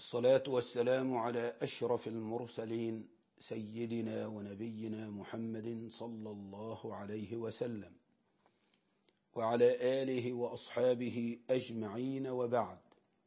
والصلاة والسلام على أشرف المرسلين سيدنا ونبينا محمد صلى الله عليه وسلم وعلى آله وأصحابه أجمعين وبعد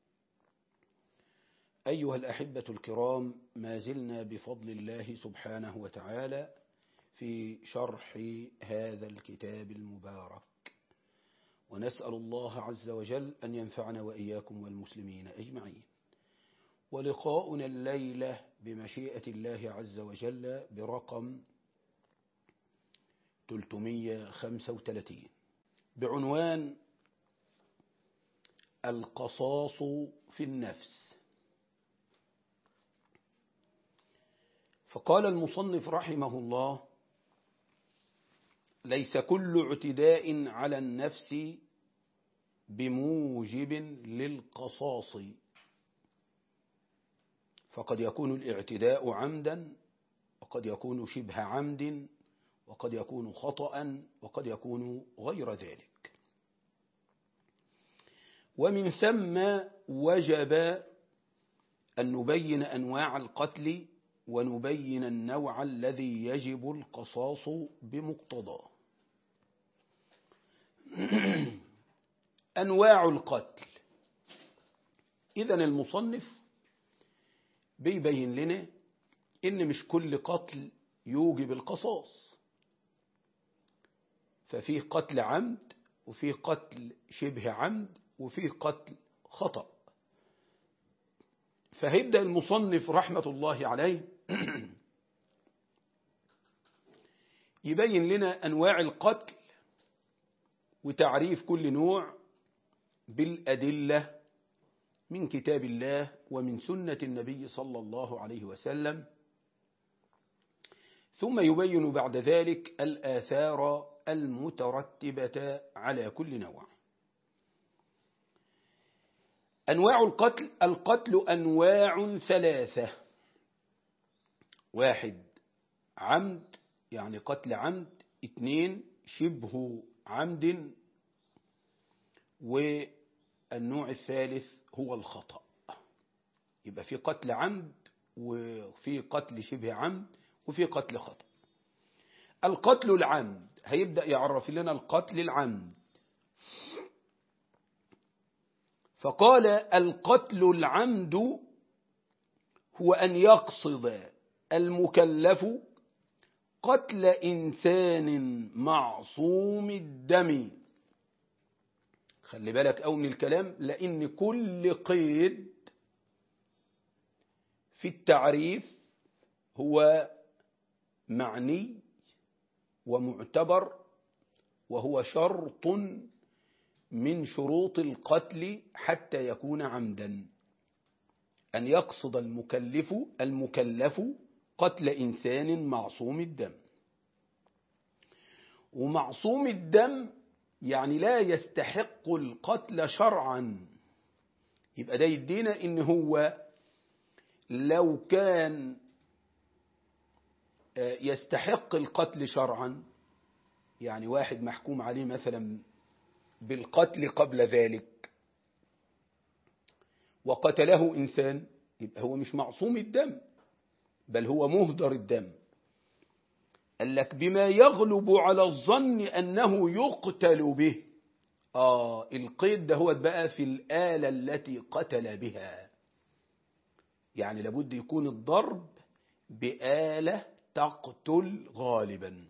أيها الأحبة الكرام ما زلنا بفضل الله سبحانه وتعالى في شرح هذا الكتاب المبارك ونسأل الله عز وجل أن ينفعنا وإياكم والمسلمين أجمعين ولقاؤنا الليلة بمشيئة الله عز وجل برقم 335 بعنوان القصاص في النفس فقال المصنف رحمه الله ليس كل اعتداء على النفس بموجب للقصاص فقد يكون الاعتداء عمدا وقد يكون شبه عمد وقد يكون خطأ وقد يكون غير ذلك ومن ثم وجب أن نبين أنواع القتل ونبين النوع الذي يجب القصاص بمقتضاه أنواع القتل إذا المصنف بيبين لنا إن مش كل قتل يوجب القصاص ففيه قتل عمد وفيه قتل شبه عمد وفيه قتل خطأ فهيبدأ المصنف رحمة الله عليه يبين لنا أنواع القتل وتعريف كل نوع بالأدلة من كتاب الله ومن سنة النبي صلى الله عليه وسلم ثم يبين بعد ذلك الآثار المترتبة على كل نوع أنواع القتل القتل أنواع ثلاثة واحد عمد يعني قتل عمد اثنين شبه عمد والنوع الثالث هو الخطأ يبقى في قتل عمد وفي قتل شبه عمد وفي قتل خطأ القتل العمد هيبدأ يعرف لنا القتل العمد فقال القتل العمد هو أن يقصد المكلف قتل إنسان معصوم الدم خلي بالك أو من الكلام لأن كل قيد في التعريف هو معني ومعتبر وهو شرط من شروط القتل حتى يكون عمدا أن يقصد المكلف المكلف قتل إنسان معصوم الدم ومعصوم الدم يعني لا يستحق القتل شرعا يبقى ده يدينا ان هو لو كان يستحق القتل شرعا يعني واحد محكوم عليه مثلا بالقتل قبل ذلك وقتله إنسان يبقى هو مش معصوم الدم بل هو مهدر الدم قال لك بما يغلب على الظن أنه يقتل به آه القيد ده هو بقى في الآلة التي قتل بها يعني لابد يكون الضرب بآلة تقتل غالبا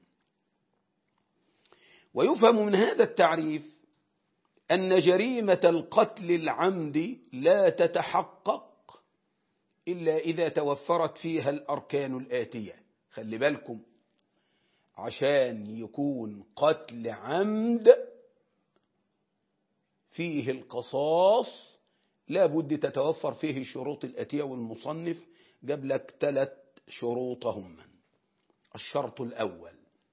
ويفهم من هذا التعريف أن جريمة القتل العمد لا تتحقق إلا إذا توفرت فيها الأركان الآتية خلي بالكم عشان يكون قتل عمد فيه القصاص لابد تتوفر فيه الشروط الآتية والمصنف جاب لك ثلاث شروطهم الشرط الأول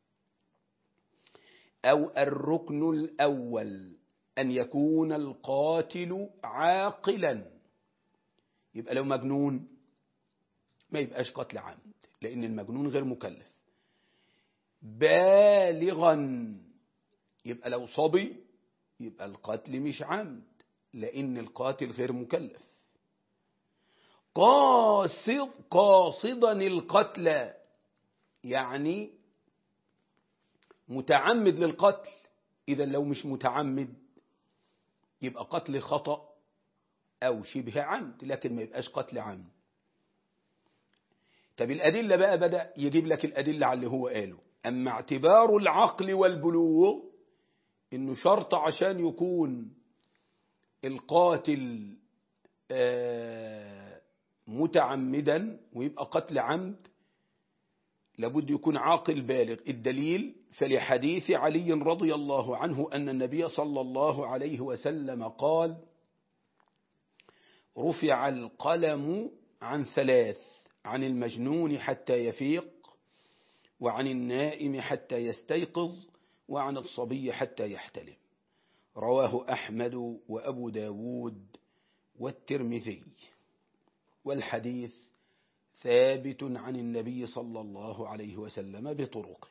أو الركن الأول أن يكون القاتل عاقلا يبقى لو مجنون ما يبقاش قتل عمد لأن المجنون غير مكلف بالغا يبقى لو صبي يبقى القتل مش عمد لأن القاتل غير مكلف قاصد قاصدا القتل يعني متعمد للقتل إذا لو مش متعمد يبقى قتل خطأ أو شبه عمد لكن ما يبقاش قتل عمد طب الأدلة بقى بدأ يجيب لك الأدلة على اللي هو قاله أما اعتبار العقل والبلوغ إنه شرط عشان يكون القاتل متعمدا ويبقى قتل عمد لابد يكون عاقل بالغ الدليل فلحديث علي رضي الله عنه أن النبي صلى الله عليه وسلم قال رفع القلم عن ثلاث عن المجنون حتى يفيق وعن النائم حتى يستيقظ وعن الصبي حتى يحتلم رواه أحمد وأبو داود والترمذي والحديث ثابت عن النبي صلى الله عليه وسلم بطرقه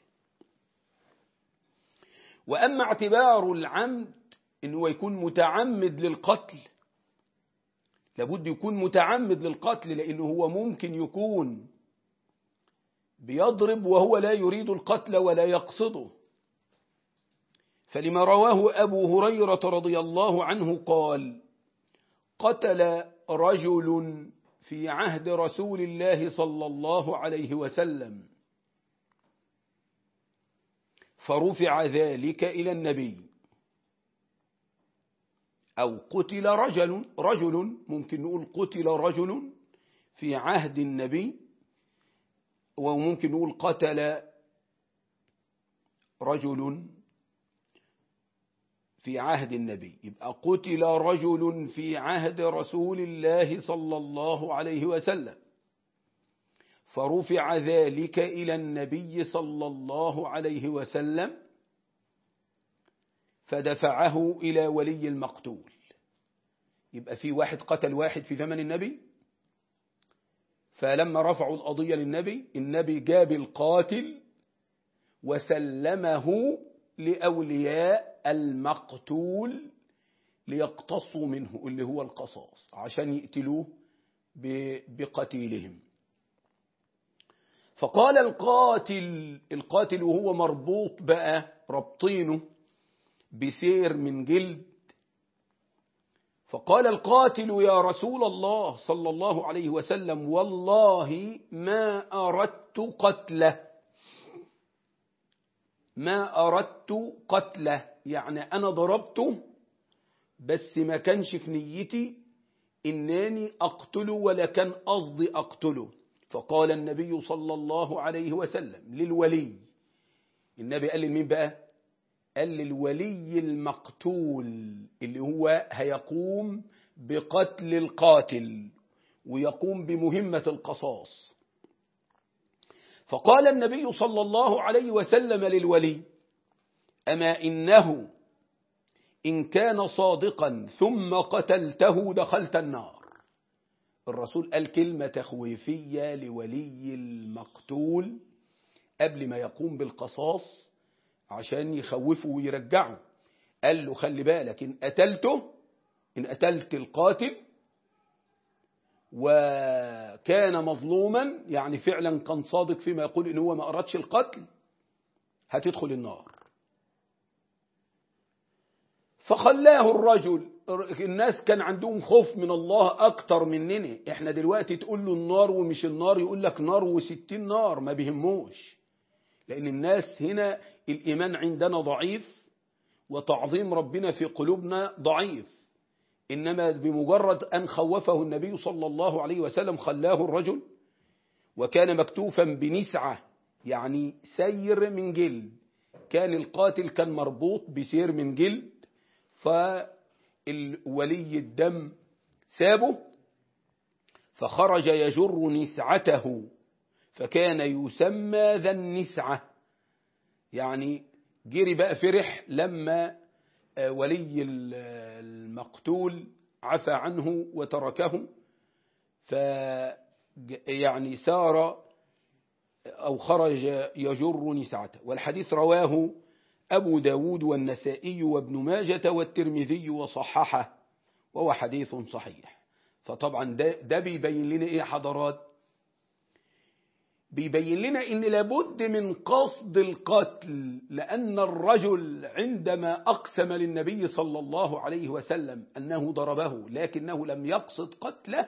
وأما اعتبار العمد أنه يكون متعمد للقتل لابد يكون متعمد للقتل لأنه هو ممكن يكون بيضرب وهو لا يريد القتل ولا يقصده فلما رواه أبو هريرة رضي الله عنه قال قتل رجل في عهد رسول الله صلى الله عليه وسلم فرفع ذلك إلى النبي أو قتل رجل رجل ممكن نقول قتل رجل في عهد النبي وممكن نقول قتل رجل في عهد النبي يبقى قتل رجل في عهد رسول الله صلى الله عليه وسلم فرفع ذلك إلى النبي صلى الله عليه وسلم فدفعه إلى ولي المقتول يبقى في واحد قتل واحد في زمن النبي فلما رفعوا القضية للنبي النبي جاب القاتل وسلمه لأولياء المقتول ليقتصوا منه اللي هو القصاص عشان يقتلوه بقتيلهم فقال القاتل القاتل وهو مربوط بقى ربطينه بسير من جلد فقال القاتل يا رسول الله صلى الله عليه وسلم والله ما أردت قتله ما أردت قتله يعني أنا ضربته بس ما كانش في نيتي إنني أقتله ولا كان قصدي أقتله فقال النبي صلى الله عليه وسلم للولي النبي قال لمين بقى قال للولي المقتول اللي هو هيقوم بقتل القاتل ويقوم بمهمة القصاص فقال النبي صلى الله عليه وسلم للولي أما إنه إن كان صادقا ثم قتلته دخلت النار الرسول قال كلمة تخويفية لولي المقتول قبل ما يقوم بالقصاص عشان يخوفه ويرجعه قال له خلي بالك إن قتلته إن قتلت القاتل وكان مظلوما يعني فعلا كان صادق فيما يقول إن هو ما أردش القتل هتدخل النار فخلاه الرجل الناس كان عندهم خوف من الله أكتر مننا احنا دلوقتي تقول له النار ومش النار يقول لك نار وستين نار ما بيهموش لأن الناس هنا الإيمان عندنا ضعيف وتعظيم ربنا في قلوبنا ضعيف إنما بمجرد أن خوفه النبي صلى الله عليه وسلم خلاه الرجل وكان مكتوفا بنسعة يعني سير من جلد كان القاتل كان مربوط بسير من جلد فالولي الدم سابه فخرج يجر نسعته فكان يسمى ذا النسعة يعني جري بقى فرح لما ولي المقتول عفى عنه وتركه ف يعني سار أو خرج يجر نسعته والحديث رواه أبو داود والنسائي وابن ماجة والترمذي وصححه وهو حديث صحيح فطبعا ده, ده بيبين لنا ايه حضرات بيبين لنا ان لابد من قصد القتل لان الرجل عندما اقسم للنبي صلى الله عليه وسلم انه ضربه لكنه لم يقصد قتله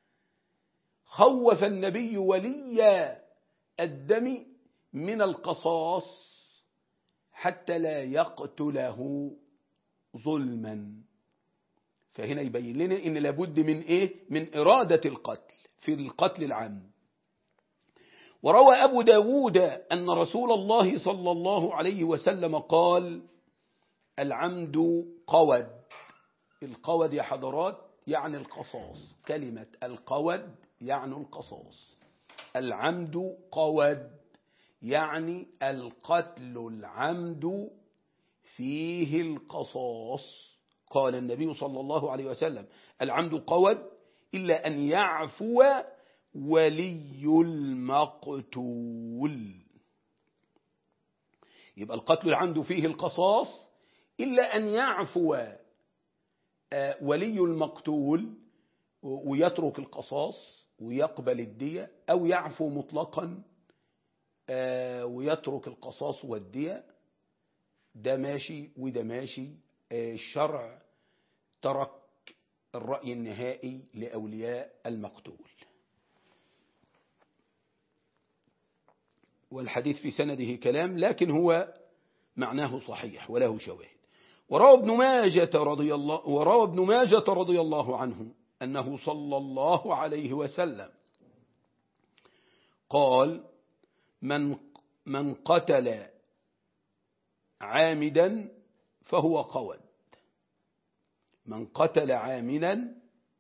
خوف النبي ولي الدم من القصاص حتى لا يقتله ظلما فهنا يبين لنا ان لابد من ايه من ارادة القتل في القتل العام وروى أبو داود أن رسول الله صلى الله عليه وسلم قال العمد قود القود يا حضرات يعني القصاص كلمة القود يعني القصاص العمد قود يعني القتل العمد فيه القصاص قال النبي صلى الله عليه وسلم العمد قود إلا أن يعفو ولي المقتول يبقى القتل العمد فيه القصاص إلا أن يعفو ولي المقتول ويترك القصاص ويقبل الدية أو يعفو مطلقا ويترك القصاص والدية ده ماشي وده ماشي الشرع ترك الرأي النهائي لأولياء المقتول والحديث في سنده كلام لكن هو معناه صحيح وله شواهد وروى ابن ماجة رضي الله وروى ابن ماجة رضي الله عنه أنه صلى الله عليه وسلم قال من من قتل عامدا فهو قود من قتل عامدا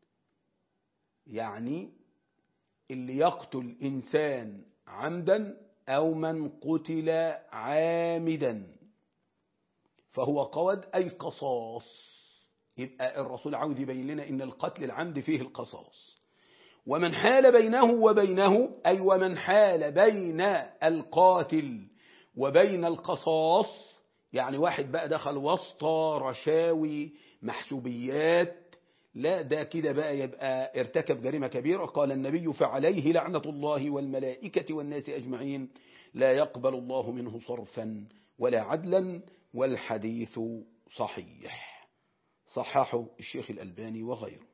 يعني اللي يقتل إنسان عمدا أو من قتل عامدا فهو قود أي قصاص يبقى الرسول عاوز يبين لنا إن القتل العمد فيه القصاص ومن حال بينه وبينه أي ومن حال بين القاتل وبين القصاص يعني واحد بقى دخل وسط رشاوي محسوبيات لا ده كده بقى يبقى ارتكب جريمة كبيرة قال النبي فعليه لعنة الله والملائكة والناس أجمعين لا يقبل الله منه صرفا ولا عدلا والحديث صحيح صححه الشيخ الألباني وغيره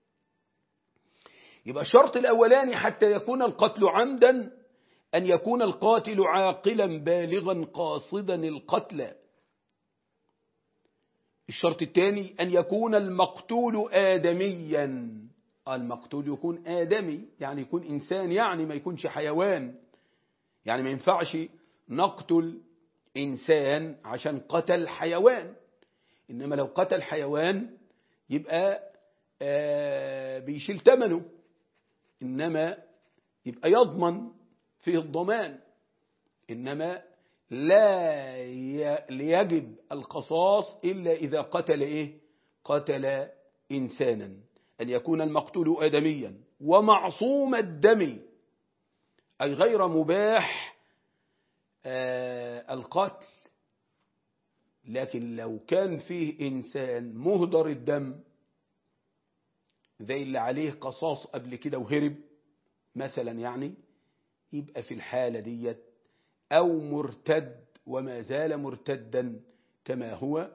يبقى الشرط الأولاني حتى يكون القتل عمدا أن يكون القاتل عاقلا بالغا قاصدا القتل الشرط الثاني أن يكون المقتول آدميا المقتول يكون آدمي يعني يكون إنسان يعني ما يكونش حيوان يعني ما ينفعش نقتل إنسان عشان قتل حيوان إنما لو قتل حيوان يبقى آه بيشيل ثمنه إنما يبقى يضمن فيه الضمان إنما لا يجب القصاص إلا إذا قتل إيه قتل إنسانا أن يكون المقتول آدميا ومعصوم الدم أي غير مباح آه القتل لكن لو كان فيه إنسان مهدر الدم زي اللي عليه قصاص قبل كده وهرب مثلا يعني يبقى في الحالة ديت أو مرتد وما زال مرتدا كما هو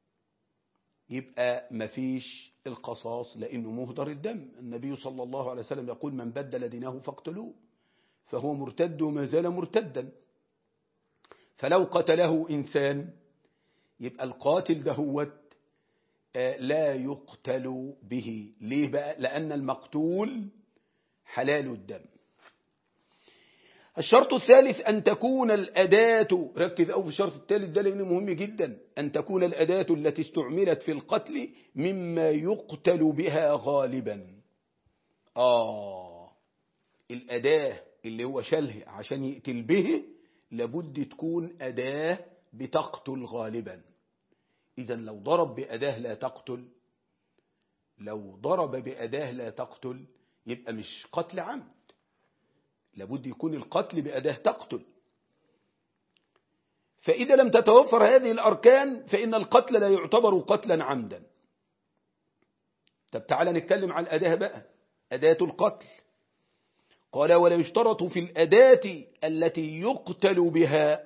يبقى مفيش القصاص لأنه مهدر الدم النبي صلى الله عليه وسلم يقول من بدل دينه فاقتلوه فهو مرتد وما زال مرتدا فلو قتله إنسان يبقى القاتل دهوت لا يقتل به ليه بقى لأن المقتول حلال الدم الشرط الثالث أن تكون الأداة ركز أو في الشرط الثالث ده لأنه مهم جدا أن تكون الأداة التي استعملت في القتل مما يقتل بها غالبا آه الأداة اللي هو شله عشان يقتل به لابد تكون أداة بتقتل غالبا إذا لو ضرب بأداة لا تقتل لو ضرب بأداة لا تقتل يبقى مش قتل عمد لابد يكون القتل بأداة تقتل فإذا لم تتوفر هذه الأركان فإن القتل لا يعتبر قتلا عمدا طب تعالى نتكلم على الأداة بقى أداة القتل قال ولا يشترط في الأداة التي يقتل بها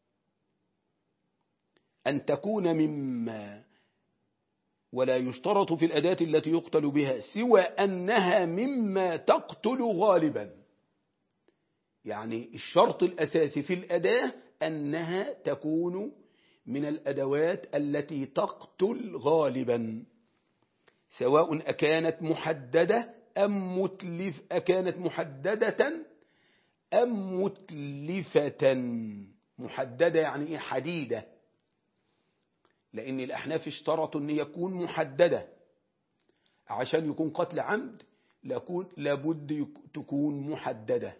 أن تكون مما ولا يشترط في الأداة التي يقتل بها سوى أنها مما تقتل غالبا يعني الشرط الأساسي في الأداة أنها تكون من الأدوات التي تقتل غالبا سواء أكانت محددة أم متلف أكانت محددة أم متلفة محددة يعني إيه حديدة لأن الأحناف اشترطوا أن يكون محددة عشان يكون قتل عمد لابد تكون محددة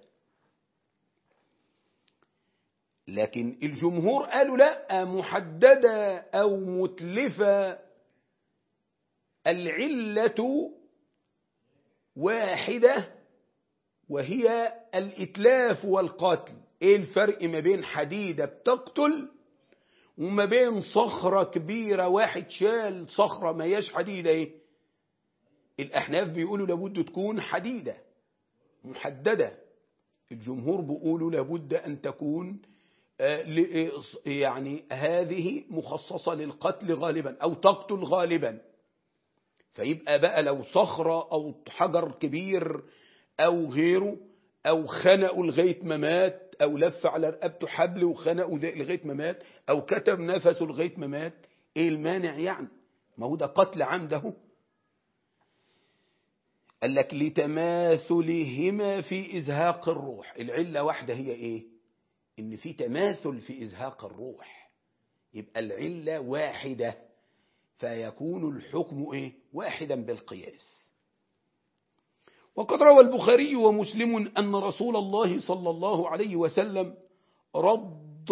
لكن الجمهور قالوا لا محددة أو متلفة العلة واحدة وهي الإتلاف والقتل إيه الفرق ما بين حديدة بتقتل وما بين صخرة كبيرة واحد شال صخرة ما هياش حديدة إيه الأحناف بيقولوا لابد تكون حديدة محددة الجمهور بيقولوا لابد أن تكون يعني هذه مخصصة للقتل غالبا أو تقتل غالبا فيبقى بقى لو صخرة أو حجر كبير أو غيره أو خنقوا لغاية ما مات أو لف على رقبته حبل وخنقوا لغاية ما مات أو كتم نفسه لغاية ما مات إيه المانع يعني ما هو ده قتل عمده قال لك لتماثلهما في إزهاق الروح العلة واحدة هي إيه إن في تماثل في إزهاق الروح يبقى العلة واحدة فيكون الحكم إيه؟ واحدا بالقياس وقد روى البخاري ومسلم أن رسول الله صلى الله عليه وسلم رد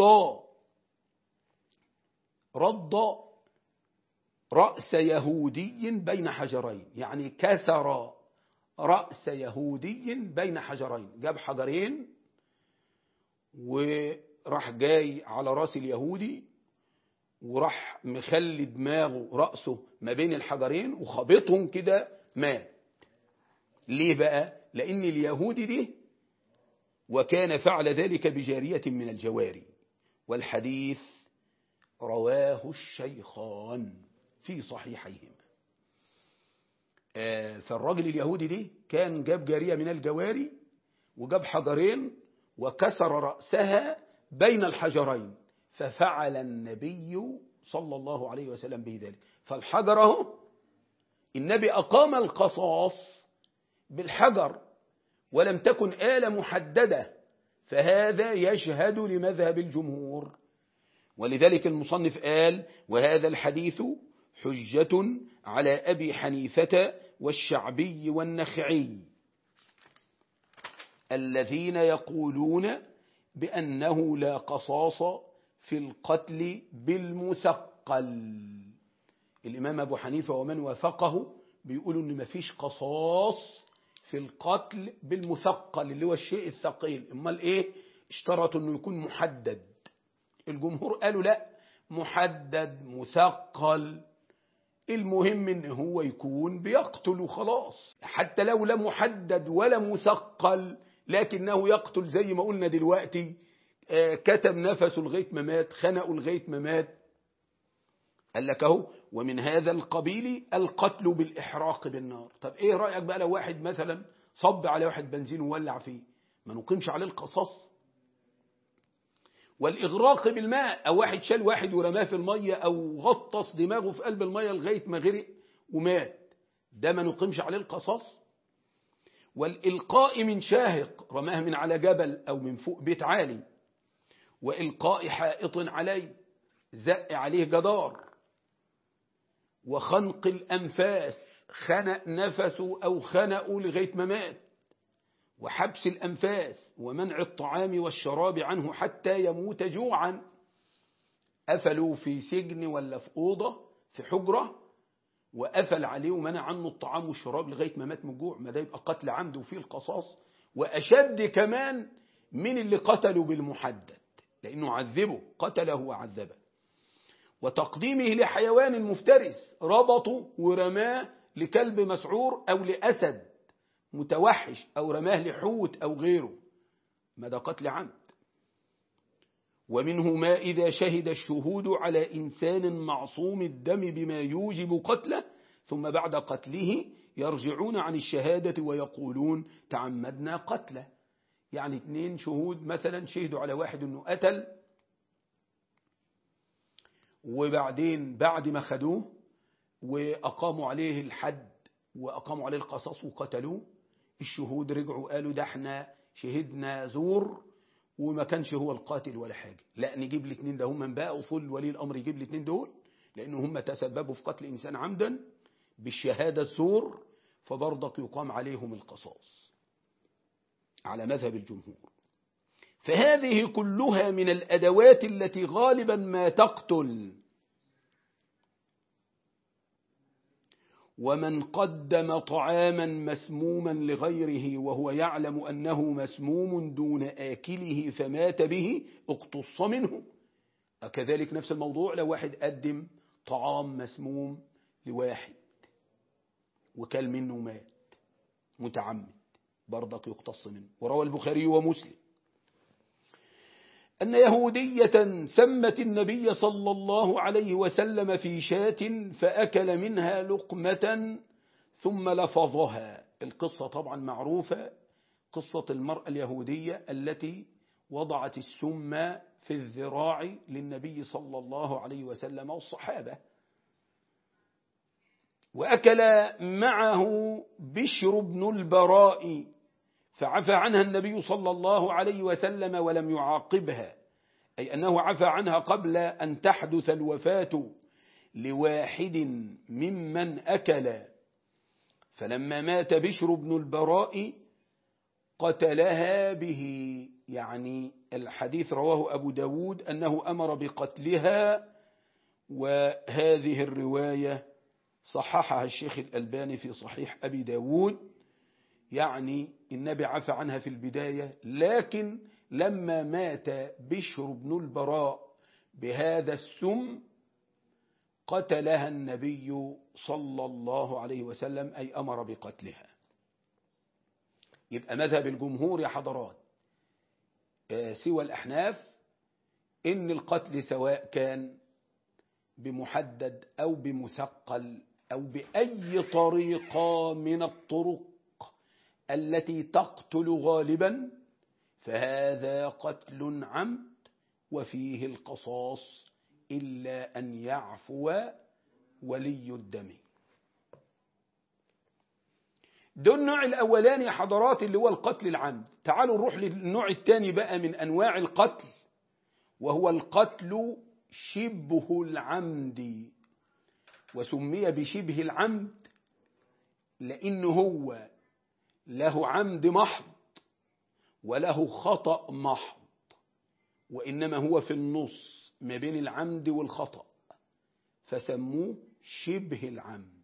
رد رأس يهودي بين حجرين يعني كسر رأس يهودي بين حجرين جاب حجرين وراح جاي على راس اليهودي وراح مخلي دماغه رأسه ما بين الحجرين وخبطهم كده مات ليه بقى لأن اليهودي دي وكان فعل ذلك بجارية من الجواري والحديث رواه الشيخان في صحيحيهما فالراجل اليهودي دي كان جاب جارية من الجواري وجاب حجرين وكسر رأسها بين الحجرين ففعل النبي صلى الله عليه وسلم به ذلك فالحجر اهو النبي أقام القصاص بالحجر ولم تكن آلة محددة فهذا يشهد لمذهب الجمهور ولذلك المصنف قال وهذا الحديث حجة على أبي حنيفة والشعبي والنخعي الذين يقولون بأنه لا قصاص في القتل بالمثقل الإمام أبو حنيفة ومن وافقه بيقولوا أن مفيش قصاص في القتل بالمثقل اللي هو الشيء الثقيل امال ايه اشترطوا انه يكون محدد الجمهور قالوا لا محدد مثقل المهم ان هو يكون بيقتل وخلاص حتى لو لا محدد ولا مثقل لكنه يقتل زي ما قلنا دلوقتي كتم نفسه لغاية ما مات خنقه لغاية ما مات قال لك اهو ومن هذا القبيل القتل بالإحراق بالنار طب ايه رأيك بقى لو واحد مثلا صب على واحد بنزين وولع فيه ما نقيمش عليه القصاص والإغراق بالماء أو واحد شال واحد ورماه في المية أو غطس دماغه في قلب المية لغاية ما غرق ومات ده ما نقيمش عليه القصاص والإلقاء من شاهق رماه من على جبل أو من فوق بيت عالي وإلقاء حائط عليه زق عليه جدار وخنق الأنفاس خنق نفسه أو خنقه لغاية ما مات وحبس الأنفاس ومنع الطعام والشراب عنه حتى يموت جوعا قفلوا في سجن ولا في أوضة في حجرة وقفل عليه ومنع عنه الطعام والشراب لغاية ما مات من الجوع ما ده يبقى قتل عمد وفيه القصاص وأشد كمان من اللي قتلوا بالمحدد لأنه عذبه قتله وعذبه وتقديمه لحيوان مفترس ربطه ورماه لكلب مسعور أو لأسد متوحش أو رماه لحوت أو غيره ما ده قتل عمد ومنه ما إذا شهد الشهود على إنسان معصوم الدم بما يوجب قتله ثم بعد قتله يرجعون عن الشهادة ويقولون تعمدنا قتله يعني اثنين شهود مثلا شهدوا على واحد أنه قتل وبعدين بعد ما خدوه وأقاموا عليه الحد وأقاموا عليه القصاص وقتلوه الشهود رجعوا قالوا ده احنا شهدنا زور وما كانش هو القاتل ولا حاجة لا نجيب الاثنين ده هم بقى أصول ولي الأمر يجيب الاثنين دول لأنه هم تسببوا في قتل إنسان عمدا بالشهادة الزور فبرضك يقام عليهم القصاص على مذهب الجمهور فهذه كلها من الأدوات التي غالبا ما تقتل ومن قدم طعاما مسموما لغيره وهو يعلم أنه مسموم دون آكله فمات به اقتص منه كذلك نفس الموضوع لو واحد قدم طعام مسموم لواحد وكل منه مات متعمد برضك يقتص منه وروى البخاري ومسلم أن يهودية سمت النبي صلى الله عليه وسلم في شاة فأكل منها لقمة ثم لفظها القصة طبعا معروفة قصة المرأة اليهودية التي وضعت السم في الذراع للنبي صلى الله عليه وسلم والصحابة وأكل معه بشر بن البراء فعفى عنها النبي صلى الله عليه وسلم ولم يعاقبها أي أنه عفى عنها قبل أن تحدث الوفاة لواحد ممن أكل فلما مات بشر بن البراء قتلها به يعني الحديث رواه أبو داود أنه أمر بقتلها وهذه الرواية صححها الشيخ الألباني في صحيح أبي داود يعني النبي عفى عنها في البداية لكن لما مات بشر بن البراء بهذا السم قتلها النبي صلى الله عليه وسلم أي أمر بقتلها يبقى مذهب الجمهور يا حضرات سوى الأحناف إن القتل سواء كان بمحدد أو بمثقل أو بأي طريقة من الطرق التي تقتل غالبا فهذا قتل عمد وفيه القصاص إلا أن يعفو ولي الدم ده النوع الأولاني حضرات اللي هو القتل العمد تعالوا نروح للنوع الثاني بقى من أنواع القتل وهو القتل شبه العمد وسمي بشبه العمد لأنه هو له عمد محض وله خطأ محض وإنما هو في النص ما بين العمد والخطأ فسموه شبه العمد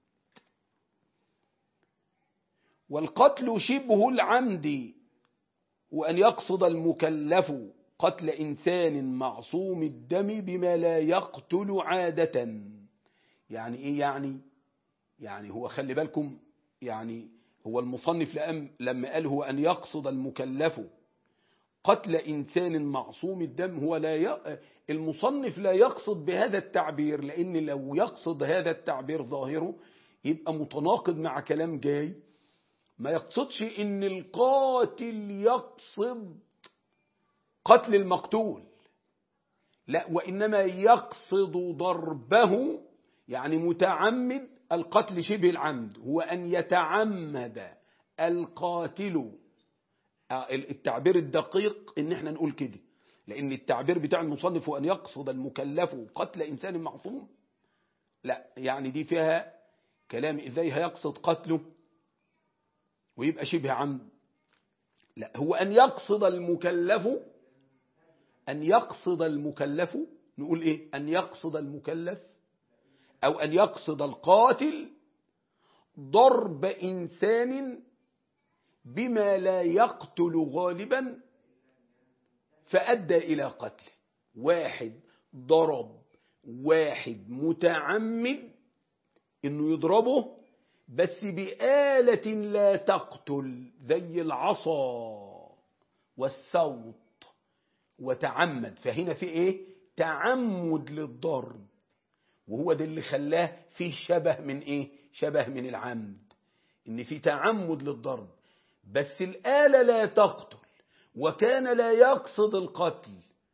والقتل شبه العمد وأن يقصد المكلف قتل إنسان معصوم الدم بما لا يقتل عادة يعني إيه يعني يعني هو خلي بالكم يعني هو المصنف لما قال هو أن يقصد المكلف قتل إنسان معصوم الدم هو لا ي... المصنف لا يقصد بهذا التعبير لأن لو يقصد هذا التعبير ظاهره يبقى متناقض مع كلام جاي ما يقصدش إن القاتل يقصد قتل المقتول لا وإنما يقصد ضربه يعني متعمد القتل شبه العمد هو أن يتعمد القاتل التعبير الدقيق ان احنا نقول كده لان التعبير بتاع المصنف هو ان يقصد المكلف قتل انسان معصوم لا يعني دي فيها كلام ازاي هيقصد قتله ويبقى شبه عمد لا هو ان يقصد المكلف ان يقصد المكلف نقول ايه ان يقصد المكلف او ان يقصد القاتل ضرب انسان بما لا يقتل غالبا فأدى إلى قتله واحد ضرب واحد متعمد انه يضربه بس بآلة لا تقتل زي العصا والصوت وتعمد فهنا في ايه تعمد للضرب وهو ده اللي خلاه فيه شبه من ايه شبه من العمد ان في تعمد للضرب بس الآلة لا تقتل وكان لا يقصد القتل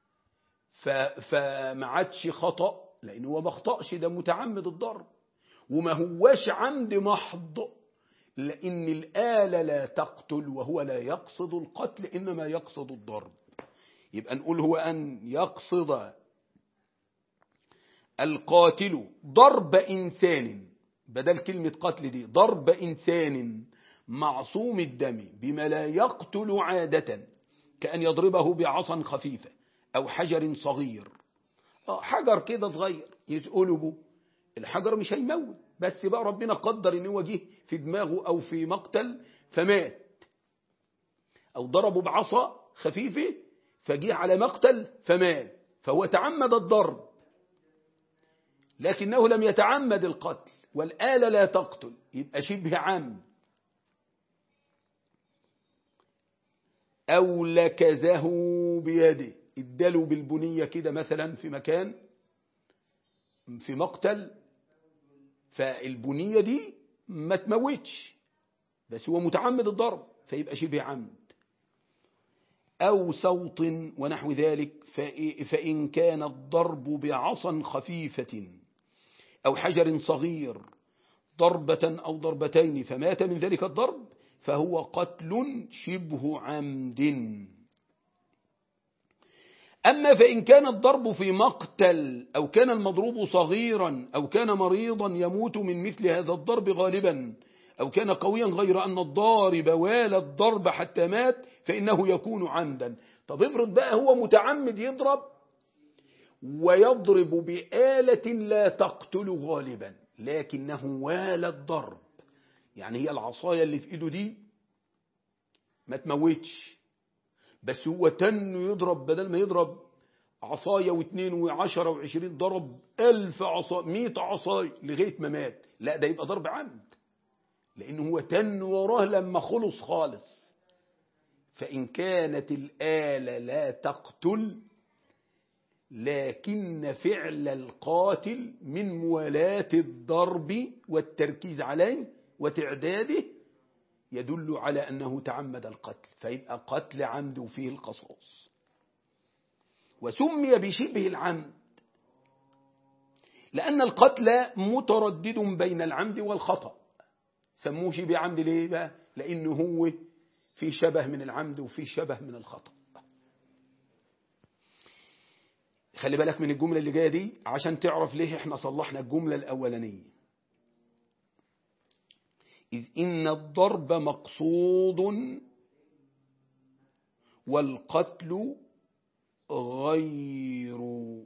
فما عادش خطأ لأنه هو ما اخطأش ده متعمد الضرب وما هواش عمد محض لأن الآلة لا تقتل وهو لا يقصد القتل إنما يقصد الضرب يبقى نقول هو أن يقصد القاتل ضرب إنسان بدل كلمة قتل دي ضرب إنسان معصوم الدم بما لا يقتل عادة كأن يضربه بعصا خفيفة أو حجر صغير حجر كده صغير يسأله الحجر مش هيموت بس بقى ربنا قدر ان هو جه في دماغه أو في مقتل فمات أو ضربه بعصا خفيفة فجه على مقتل فمات فهو تعمد الضرب لكنه لم يتعمد القتل والآلة لا تقتل يبقى شبه عمد أو لكزه بيده اداله بالبنية كده مثلا في مكان في مقتل فالبنية دي ما تموتش بس هو متعمد الضرب فيبقى شبه عمد أو صوت ونحو ذلك فإن كان الضرب بعصا خفيفة أو حجر صغير ضربة أو ضربتين فمات من ذلك الضرب فهو قتل شبه عمد أما فإن كان الضرب في مقتل أو كان المضروب صغيرا أو كان مريضا يموت من مثل هذا الضرب غالبا أو كان قويا غير أن الضارب والى الضرب حتى مات فإنه يكون عمدا طب افرض بقى هو متعمد يضرب ويضرب بآلة لا تقتل غالبا لكنه والى الضرب يعني هي العصاية اللي في ايده دي ما تموتش بس هو تنه يضرب بدل ما يضرب عصاية واثنين وعشرة وعشرين ضرب ألف عصا مئة عصاية لغاية ما مات لا ده يبقى ضرب عمد لأنه هو تن وراه لما خلص خالص فإن كانت الآلة لا تقتل لكن فعل القاتل من موالاة الضرب والتركيز عليه وتعداده يدل على أنه تعمد القتل فيبقى قتل عمد وفيه القصاص وسمي بشبه العمد لأن القتل متردد بين العمد والخطأ سموه شبه عمد ليه بقى لأنه هو في شبه من العمد وفي شبه من الخطأ خلي بالك من الجملة اللي جاية دي عشان تعرف ليه احنا صلحنا الجملة الأولانية إذ إن الضرب مقصود والقتل غير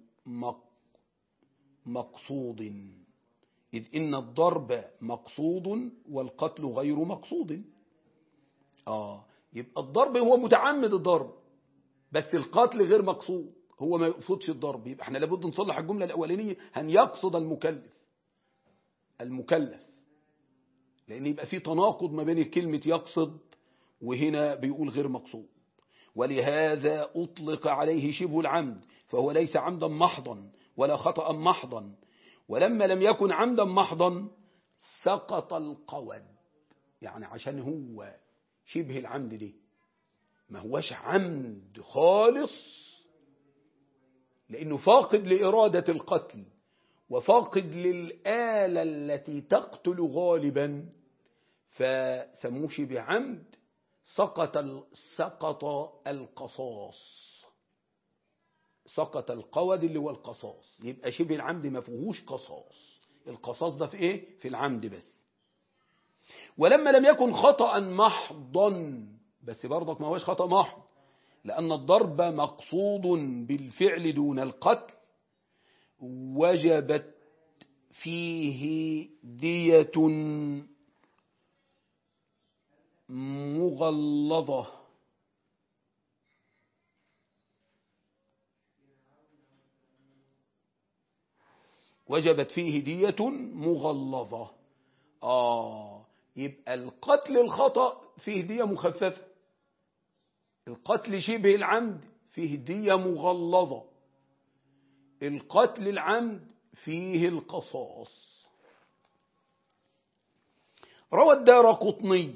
مقصود إذ إن الضرب مقصود والقتل غير مقصود آه يبقى الضرب هو متعمد الضرب بس القتل غير مقصود هو ما يقصدش الضرب يبقى احنا لابد نصلح الجملة الأولانية أن يقصد المكلف المكلف لأن يبقى في تناقض ما بين كلمة يقصد وهنا بيقول غير مقصود ولهذا أطلق عليه شبه العمد فهو ليس عمدا محضا ولا خطأ محضا ولما لم يكن عمدا محضا سقط القود يعني عشان هو شبه العمد دي ما هوش عمد خالص لأنه فاقد لإرادة القتل وفاقد للآلة التي تقتل غالبا فسموه شبه عمد سقط سقط القصاص سقط القود اللي هو القصاص يبقى شبه العمد ما فيهوش قصاص القصاص ده في ايه في العمد بس ولما لم يكن خطأ محضا بس برضك ما هوش خطأ محض لأن الضرب مقصود بالفعل دون القتل وجبت فيه دية مغلظة وجبت فيه دية مغلظة آه يبقى القتل الخطأ فيه دية مخففة القتل شبه العمد فيه دية مغلظة القتل العمد فيه القصاص روى الدار قطني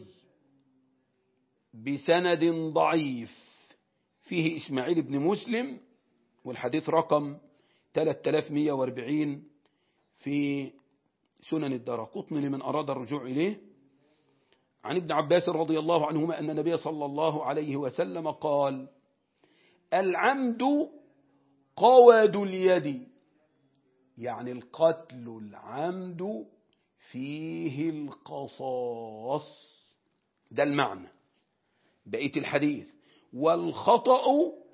بسند ضعيف فيه إسماعيل بن مسلم والحديث رقم 3140 في سنن الدار قطن لمن أراد الرجوع إليه عن ابن عباس رضي الله عنهما أن النبي صلى الله عليه وسلم قال العمد قود اليد يعني القتل العمد فيه القصاص ده المعنى بقية الحديث والخطأ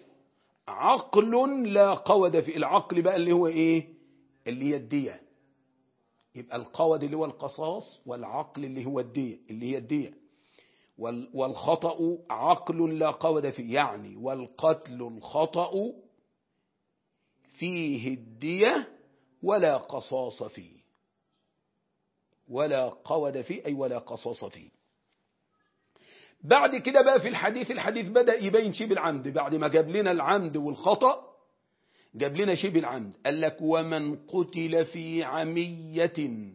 عقل لا قود في العقل بقى اللي هو ايه اللي هي الدية يبقى القود اللي هو القصاص والعقل اللي هو الدية اللي هي الدية والخطأ عقل لا قود فيه يعني والقتل الخطأ فيه الدية ولا قصاص فيه ولا قود فيه أي ولا قصاص فيه بعد كده بقى في الحديث الحديث بدأ يبين شبه العمد بعد ما جاب لنا العمد والخطأ جاب لنا شبه العمد قال لك ومن قتل في عمية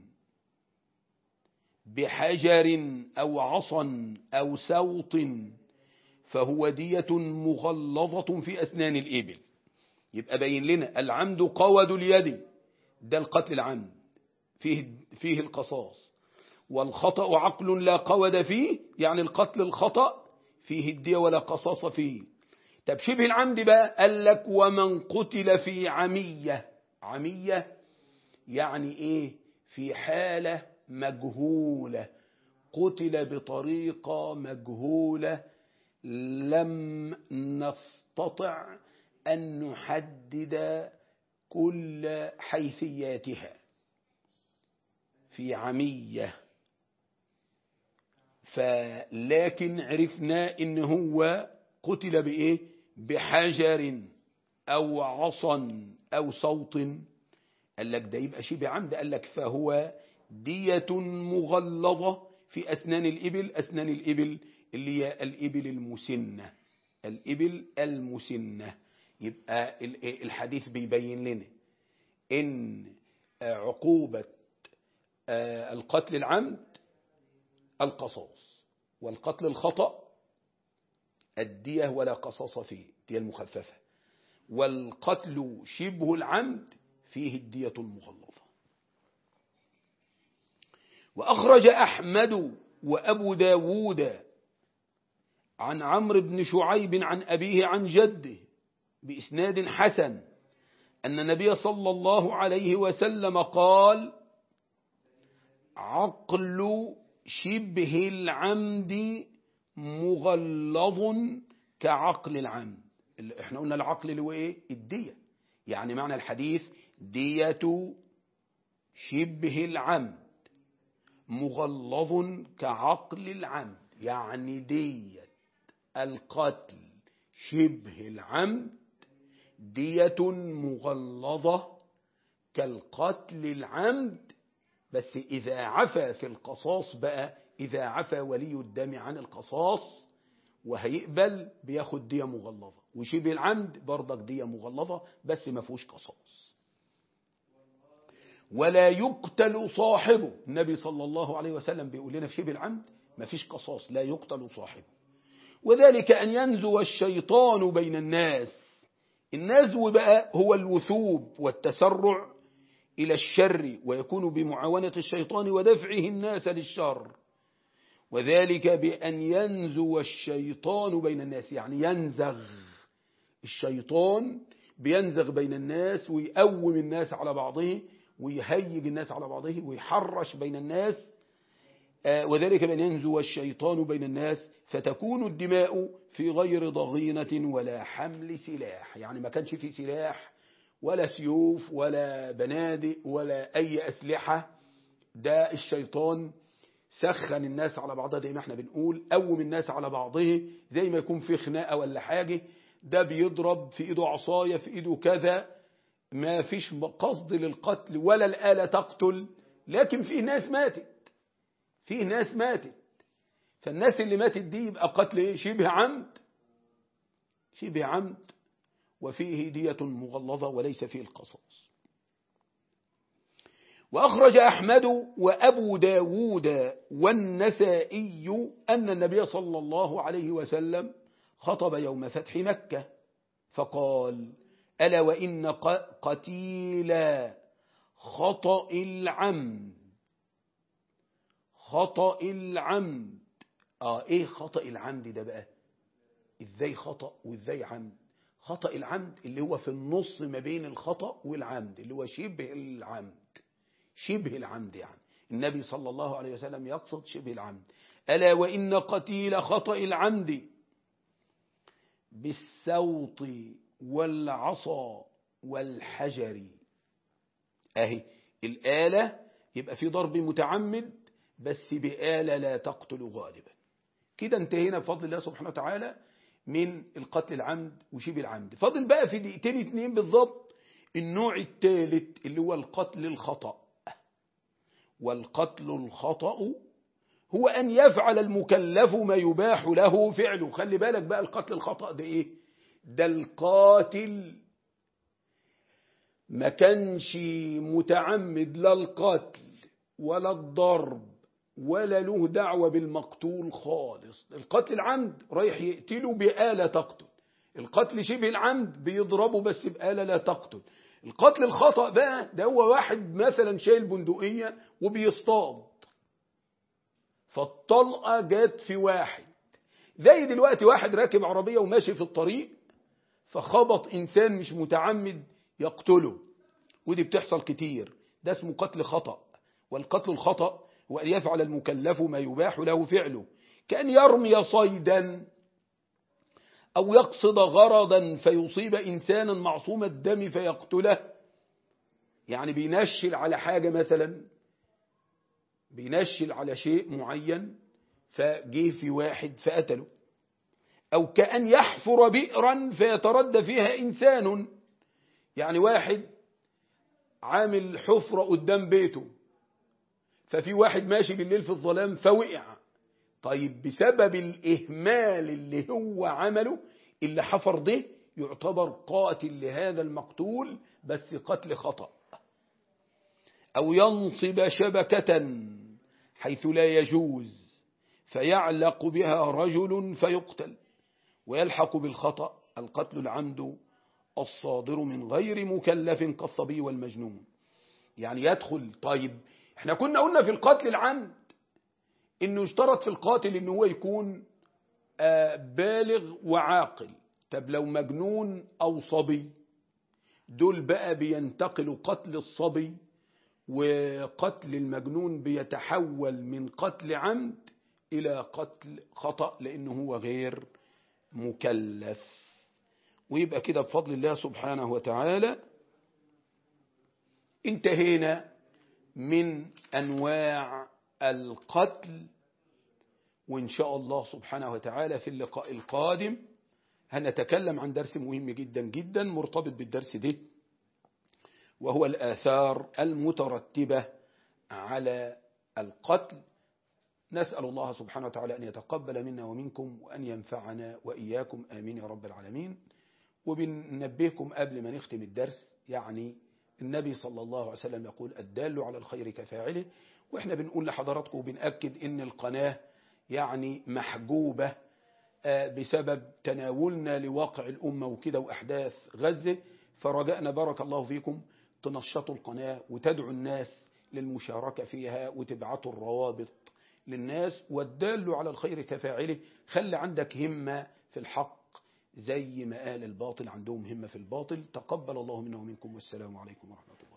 بحجر أو عصا أو سوط فهو دية مغلظة في أسنان الإبل يبقى بين لنا العمد قود اليد ده القتل العمد فيه, فيه القصاص والخطأ عقل لا قود فيه يعني القتل الخطأ فيه الدية ولا قصاص فيه طب شبه العمد بقى قال لك ومن قتل في عمية عمية يعني ايه في حالة مجهولة قتل بطريقة مجهولة لم نستطع أن نحدد كل حيثياتها في عمية فلكن عرفنا ان هو قتل بايه بحجر او عصا او صوت قال لك ده يبقى شبه عمد قال لك فهو دية مغلظة في أسنان الإبل أسنان الإبل اللي هي الإبل المسنة الإبل المسنة يبقى الحديث بيبين لنا إن عقوبة القتل العمد القصاص والقتل الخطأ الدية ولا قصاص فيه الدية المخففة والقتل شبه العمد فيه الدية المغلظة وأخرج أحمد وأبو داود عن عمرو بن شعيب عن أبيه عن جده بإسناد حسن أن النبي صلى الله عليه وسلم قال عقل شبه العمد مغلظ كعقل العمد احنا قلنا العقل اللي هو ايه الدية يعني معنى الحديث دية شبه العمد مغلظ كعقل العمد يعني دية القتل شبه العمد دية مغلظة كالقتل العمد بس إذا عفى في القصاص بقى إذا عفى ولي الدم عن القصاص وهيقبل بياخد دية مغلظة وشبه العمد برضك دية مغلظة بس ما فيهوش قصاص ولا يقتل صاحبه النبي صلى الله عليه وسلم بيقول لنا في شبه العمد ما فيش قصاص لا يقتل صاحبه وذلك أن ينزو الشيطان بين الناس النزو بقى هو الوثوب والتسرع إلى الشر ويكون بمعاونة الشيطان ودفعه الناس للشر وذلك بأن ينزو الشيطان بين الناس يعني ينزغ الشيطان بينزغ بين الناس ويقوم الناس على بعضه ويهيج الناس على بعضه ويحرش بين الناس وذلك بأن ينزو الشيطان بين الناس فتكون الدماء في غير ضغينة ولا حمل سلاح يعني ما كانش في سلاح ولا سيوف ولا بنادق ولا أي أسلحة ده الشيطان سخن الناس على بعضها زي ما احنا بنقول قوم الناس على بعضه زي ما يكون في خناقة ولا حاجة ده بيضرب في ايده عصاية في ايده كذا ما فيش قصد للقتل ولا الآلة تقتل لكن في ناس ماتت فيه ناس ماتت فالناس اللي ماتت دي يبقى قتل ايه شبه عمد شبه عمد وفيه دية مغلظة وليس فيه القصاص وأخرج أحمد وأبو داود والنسائي أن النبي صلى الله عليه وسلم خطب يوم فتح مكة فقال ألا وإن قتيل خطأ العمد خطأ العمد آه إيه خطأ العمد ده بقى إزاي خطأ وإزاي عمد خطأ العمد اللي هو في النص ما بين الخطأ والعمد اللي هو شبه العمد شبه العمد يعني النبي صلى الله عليه وسلم يقصد شبه العمد ألا وإن قتيل خطأ العمد بالسوط والعصا والحجر أهي الآلة يبقى في ضرب متعمد بس بآلة لا تقتل غالبا كده انتهينا بفضل الله سبحانه وتعالى من القتل العمد وشبه العمد فاضل بقى في دقيقتين اتنين بالضبط النوع الثالث اللي هو القتل الخطأ والقتل الخطأ هو أن يفعل المكلف ما يباح له فعله خلي بالك بقى القتل الخطأ ده إيه ده القاتل ما كانش متعمد لا القتل ولا الضرب ولا له دعوة بالمقتول خالص القتل العمد رايح يقتله بآلة تقتل القتل شبه العمد بيضربه بس بآلة لا تقتل القتل الخطأ بقى ده هو واحد مثلا شايل بندقية وبيصطاد فالطلقة جت في واحد زي دلوقتي واحد راكب عربية وماشي في الطريق فخبط إنسان مش متعمد يقتله ودي بتحصل كتير ده اسمه قتل خطأ والقتل الخطأ هو أن يفعل المكلف ما يباح له فعله كأن يرمي صيدا أو يقصد غرضا فيصيب إنسانا معصوم الدم فيقتله يعني بينشل على حاجة مثلا بينشل على شيء معين فجه في واحد فقتله أو كأن يحفر بئرا فيتردى فيها إنسان يعني واحد عامل حفرة قدام بيته ففي واحد ماشي بالليل في الظلام فوقع طيب بسبب الإهمال اللي هو عمله اللي حفر ده يعتبر قاتل لهذا المقتول بس قتل خطأ أو ينصب شبكة حيث لا يجوز فيعلق بها رجل فيقتل ويلحق بالخطأ القتل العمد الصادر من غير مكلف كالصبي والمجنون يعني يدخل طيب احنا كنا قلنا في القتل العمد انه يشترط في القاتل انه هو يكون بالغ وعاقل طب لو مجنون او صبي دول بقى بينتقلوا قتل الصبي وقتل المجنون بيتحول من قتل عمد الى قتل خطأ لانه هو غير مكلف ويبقى كده بفضل الله سبحانه وتعالى انتهينا من أنواع القتل وإن شاء الله سبحانه وتعالى في اللقاء القادم هنتكلم عن درس مهم جدا جدا مرتبط بالدرس ده وهو الآثار المترتبة على القتل نسأل الله سبحانه وتعالى أن يتقبل منا ومنكم وأن ينفعنا وإياكم آمين يا رب العالمين وبننبهكم قبل ما نختم الدرس يعني النبي صلى الله عليه وسلم يقول الدال على الخير كفاعله واحنا بنقول لحضراتكم وبنأكد ان القناة يعني محجوبة بسبب تناولنا لواقع الأمة وكده وأحداث غزة فرجأنا بارك الله فيكم تنشطوا القناة وتدعوا الناس للمشاركة فيها وتبعتوا الروابط للناس والدال على الخير كفاعله خلي عندك همة في الحق زي ما قال الباطل عندهم همة في الباطل تقبل الله منا ومنكم والسلام عليكم ورحمة الله